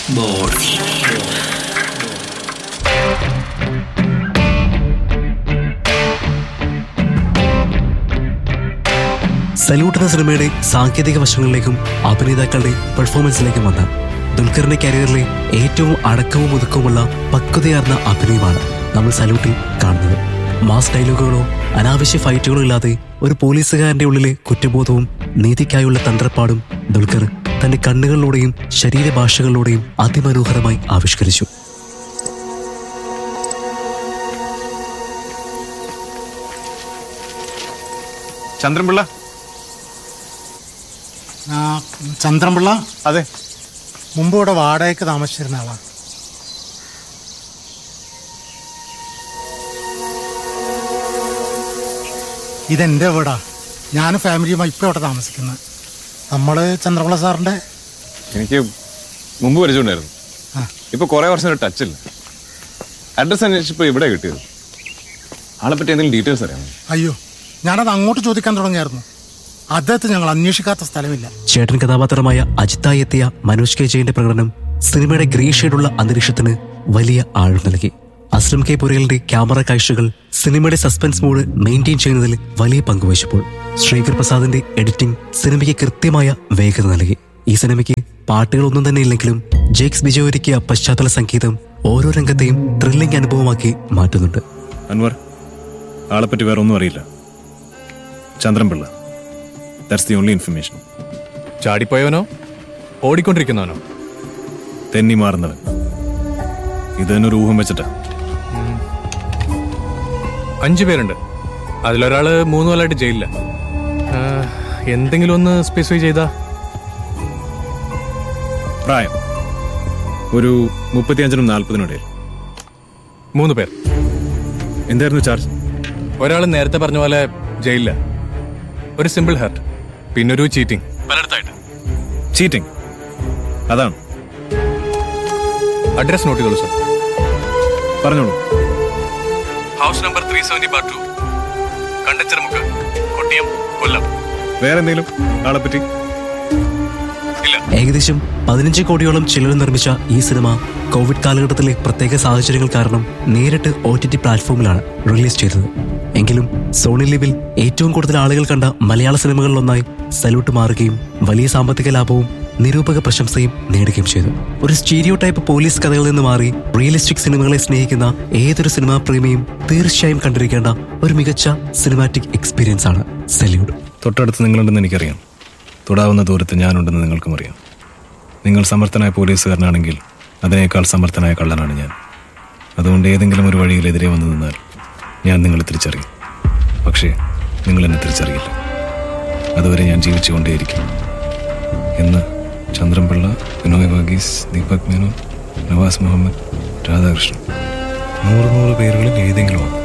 Salute എന്ന സിനിമയുടെ സാങ്കേതിക വശങ്ങളിലേക്കും അഭിനേതാക്കളുടെ പെർഫോമൻസിലേക്കും വന്ന ദുൽഖറിന്റെ കരിയറിലെ ഏറ്റവും അടക്കവും ഒതുക്കവുമുള്ള പക്വതയാർന്ന അഭിനയമാണ് നമ്മൾ സല്യൂട്ടിൽ കാണുന്നത് മാസ് ഡയലോഗുകളോ അനാവശ്യ ഫൈറ്റുകളോ ഇല്ലാതെ ഒരു പോലീസുകാരന്റെ ഉള്ളിലെ കുറ്റബോധവും നീതിക്കായുള്ള തന്ത്രപ്പാടും ദുൽഖർ തന്റെ കണ്ണുകളിലൂടെയും ശരീരഭാഷകളിലൂടെയും അതിമനോഹരമായി ആവിഷ്കരിച്ചു ചന്ദ്രൻപിള്ള ആ, ചന്ദ്രൻപിള്ള അതെ മുമ്പ് ഇവിടെ വാടകയ്ക്ക് താമസിച്ചിരുന്ന ആളാ ഇതെന്റെ വീടാ ഞാനും ഫാമിലിയുമായി ഇപ്പം ഇവിടെ താമസിക്കുന്നത് നമ്മള് ചന്ദ്രപിള്ള സാറിന്റെ എനിക്ക് മുമ്പ് പരിചയമുണ്ടായിരുന്നു ആ. ഇപ്പൊ കുറെ വർഷം ടച്ച് ഇല്ല അഡ്രസ് അന്വേഷിച്ചപ്പോ ഇവിടെ കിട്ടിയത് ആളെ പറ്റി എന്തെങ്കിലും ഡീറ്റെയിൽസ് അറിയാമോ അയ്യോ ഞാനത് അങ്ങോട്ട് ചോദിക്കാൻ തുടങ്ങിയായിരുന്നു അദ്ദേഹത്തെ ഞങ്ങൾ അന്വേഷിക്കാത്ത സ്ഥലമില്ല ചേട്ടൻ കഥാപാത്രമായ അജിത്തായി എത്തിയ മനോജ് കെ ജയന്റെ പ്രകടനം സിനിമയുടെ ഗ്രേ ഷെയ്ഡുള്ള അന്തരീക്ഷത്തിന് വലിയ ആഴം നൽകി അസ്ലം കെ പുരയലിന്റെ ക്യാമറ കാഴ്ചകൾ സിനിമയുടെ സസ്പെൻസ് മൂഡ് മെയിൻറ്റെയിൻ ചെയ്യുന്നതിൽ വലിയ പങ്കുവഹിച്ചപ്പോൾ ശ്രീകർ പ്രസാദിന്റെ എഡിറ്റിംഗ് സിനിമയ്ക്ക് കൃത്യമായ വേഗത നൽകി ഈ സിനിമയ്ക്ക് പാട്ടുകളൊന്നും തന്നെ ഇല്ലെങ്കിലും ജേക്സ് ബിജോ ഒരുക്കിയ പശ്ചാത്തല സംഗീതം ഓരോ രംഗത്തെയും ത്രില്ലിംഗ് അനുഭവമാക്കി മാറ്റുന്നുണ്ട് അൻവർ ആളെ പറ്റി വേറെ ഒന്നും അറിയില്ല Chandran Pillai that's the only information ചാടിപ്പോയവനോ ഓടിക്കൊണ്ടിരിക്കുന്നവനോ തെന്നി മാറുന്നവൻ ഇത് തന്നെ ഒരു ഊഹം വെച്ചിട്ടാ അഞ്ചു പേരുണ്ട് അതിലൊരാള് മൂന്ന് കൊല്ലമായിട്ട് ജയിലില്ല ആ, എന്തെങ്കിലും ഒന്ന് സ്പെസിഫൈ ചെയ്താ പ്രായം ഒരു മുപ്പത്തിയഞ്ചിനും നാൽപ്പതിനും ഇടയിൽ മൂന്ന് പേർ എന്തായിരുന്നു ചാർജ് ഒരാൾ നേരത്തെ പറഞ്ഞ പോലെ ജയിലില്ല ഒരു സിമ്പിൾ ഹർട്ട് പിന്നൊരു ചീറ്റിംഗ് പലയിടത്തായിട്ട് ചീറ്റിംഗ് അതാണ് അഡ്രസ് നോട്ട് ചെയ്തോളൂ സർ പറഞ്ഞോളൂ house number three seventy bar two Kandachiramukku Kottiyam Kollam വേറെ എന്തെങ്കിലും ആളെ പറ്റി ഇല്ല ഏകദേശം പതിനഞ്ച് കോടിയോളം ചിലവ് നിർമ്മിച്ച ഈ സിനിമ കോവിഡ് കാലഘട്ടത്തിലെ പ്രത്യേക സാഹചര്യങ്ങൾ കാരണം നേരിട്ട് ഒ ടി ടി പ്ലാറ്റ്ഫോമിലാണ് റിലീസ് ചെയ്തത് എങ്കിലും സോണി ലിവിൽ ഏറ്റവും കൂടുതൽ ആളുകൾ കണ്ട മലയാള സിനിമകളിലൊന്നായി സല്യൂട്ട് മാറുകയും വലിയ സാമ്പത്തിക ലാഭവും നിരൂപക പ്രശംസയും നേടുകയും ചെയ്തു ഒരു സ്റ്റീരിയോ ടൈപ്പ് പോലീസ് കഥകളിൽ നിന്ന് മാറി റിയലിസ്റ്റിക് സിനിമകളെ സ്നേഹിക്കുന്ന ഏതൊരു സിനിമാ പ്രേമിയും തീർച്ചയായും കണ്ടിരിക്കേണ്ട ഒരു മികച്ച സിനിമാറ്റിക് എക്സ്പീരിയൻസ് ആണ് സല്യൂട്ട് തൊട്ടടുത്ത് നിങ്ങളുണ്ടെന്ന് എനിക്കറിയാം തൊടാവുന്ന ദൂരത്ത് ഞാനുണ്ടെന്ന് നിങ്ങൾക്കും അറിയാം നിങ്ങൾ സമർത്ഥനായ പോലീസുകാരനാണെങ്കിൽ അതിനേക്കാൾ സമർത്ഥനായ കള്ളനാണ് ഞാൻ അതുകൊണ്ട് ഏതെങ്കിലും ഒരു വഴിയിൽ എതിരെ വന്നു നിന്നാൽ ഞാൻ നിങ്ങളെ തിരിച്ചറിയും പക്ഷേ നിങ്ങൾ എന്നെ തിരിച്ചറിയില്ല അതുവരെ ഞാൻ ജീവിച്ചുകൊണ്ടേയിരിക്കും എന്ന് ചന്ദ്രൻപിള്ള വിനോയ് വർഗീസ് ദീപക് മേനോൻ നവാസ് മുഹമ്മദ് രാധാകൃഷ്ണൻ നൂറ് നൂറ് പേരുകളിൽ ഏതെങ്കിലും ഒന്ന്